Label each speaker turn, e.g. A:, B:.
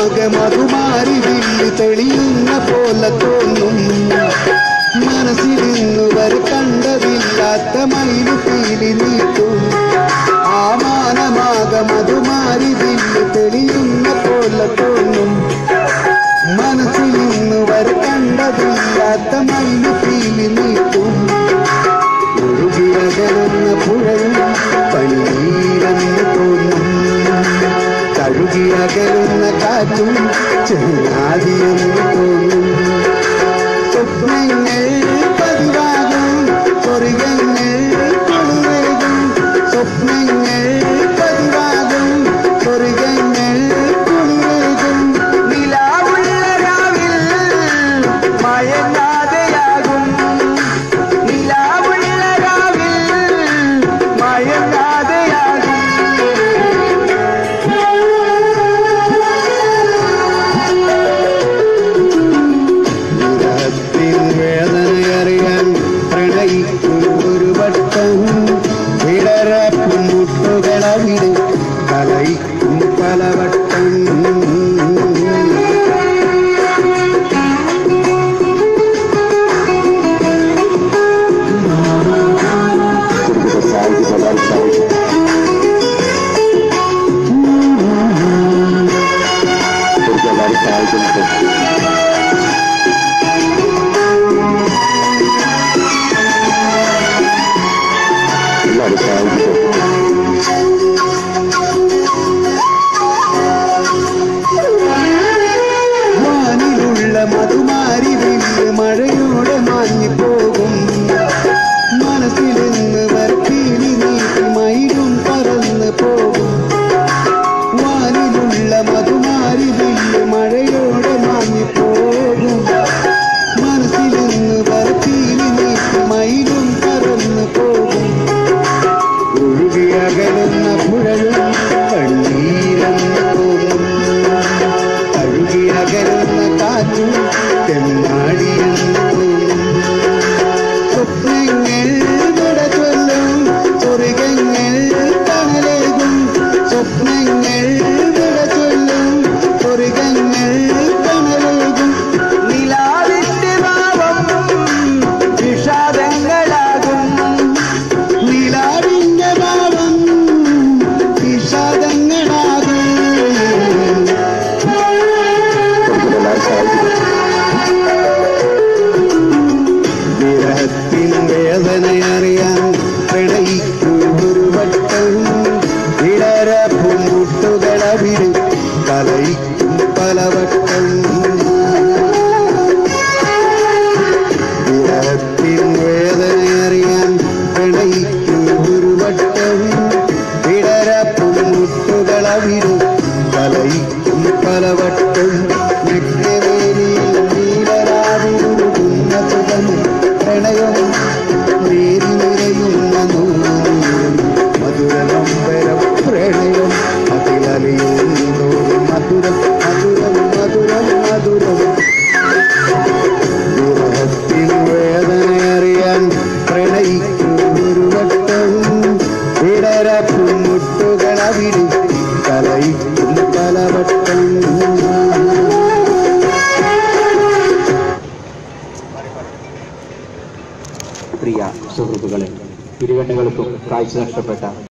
A: മാനമാകെ മധുമാരി വില്ല് തെളിയുന്ന പോലെ തോന്നും മനസ്സിലിന്നു വരെ കണ്ടതില്ലാത്ത മയിലുപീലി നീട്ടും ആ മാനമാകെ മധുമാരി വില്ല് തെളിയുന്ന പോലെ തോന്നും മനസ്സിലിന്നു വരെ കണ്ടതില്ലാത്ത മയിലുപീലി നീട്ടും ഒഴുകിയകലുന്ന പുഴയും പനീരെന്ന് തോന്നും കഴുകിയകലുന്ന കാറ്റും ചെന്നാദിയെന്ന് തോന്നും സ്വപ്നങ്ങൾ പതിവാകും സ്വർഗങ്ങൾ കുളിരേകും സ്വപ്നങ്ങൾ പതിവാകും സ്വർഗങ്ങൾ കുളിരേകും നിലാവുള്ള രാവിൽ മയങ്ങാതെയാകും നിലാവുള്ള രാവിൽ മയങ്ങാതെയാകും വിരഹത്തിൻ വേദനയറിയാൻ പ്രണയിക്കും ഒരു വട്ടം വിടരപ്പും മുട്ടുകളവിടെ കലയിക്കും പലവട്ടം വാനിലുള്ള മധുമാരി വീണ് മഴയോടെ മാഞ്ഞു പോകും മനസ്സിൽ നിന്ന് വർക്കീലി നീട്ടി മയിലും പറന്ന് പോകും വാനിലുള്ള മധുമാരി വീണ് മഴയോടെ മാഞ്ഞു പോകും മനസ്സിൽ നിന്ന് വർക്കീലി നീട്ടി മയിലും പറന്ന് പോകും ഒഴുകിയകലുന്ന പുഴയും കണ്ണീരെന്ന് തോന്നും അഴുകിയകലുന്ന കാറ്റും തെന്നാടിയെന്ന് തോന്നും സ്വപ്നങ്ങൾ വിട ചൊല്ലും സ്വർഗങ്ങൾ കനലേകും സ്വപ്നങ്ങൾ വിട ചൊല്ലും സ്വർഗങ്ങൾ കനലേകും നിലാവിന്റെ ഭാവം വിഷാദങ്ങളാകും നിലാവിന്റെ ഭാവം വിഷാദങ്ങളാകും വിരഹത്തിൻ വേദനയറിയാൻ പ്രണയിക്കും ഒരു വട്ടം വിടരപ്പും മുട്ടുകളവിട് കലയിക്കും പലവട്ടം വിരഹത്തിൻ വേദനയറിയാൻ പ്രണയിക്കും ഒരു വട്ടം വിടരപ്പും മുട്ടുകളവിട് കലയിക്കും പലവട്ടം നഗ്നവേലിയിൽ നീലരാവിടുന്ന സുഖം പ്രണയം നേരി നിറയുന്ന നൂറും മധുരനമ്പരം പ്രണയം അതിലലിയുന്നു മധുരം മധുരം മധുരം മധുരം വിരഹത്തിൻ വേദനയറിയാൻ പ്രണയിക്കും ഒരു വട്ടം വിടരപ്പും മുട്ടുകളവിട് കലയിക്കും പലവട്ടം
B: പ്രിയ സുഹൃത്തുക്കളെ ഇരുകണ്ണുകൾക്കും കാഴ്ച നഷ്ടപ്പെട്ട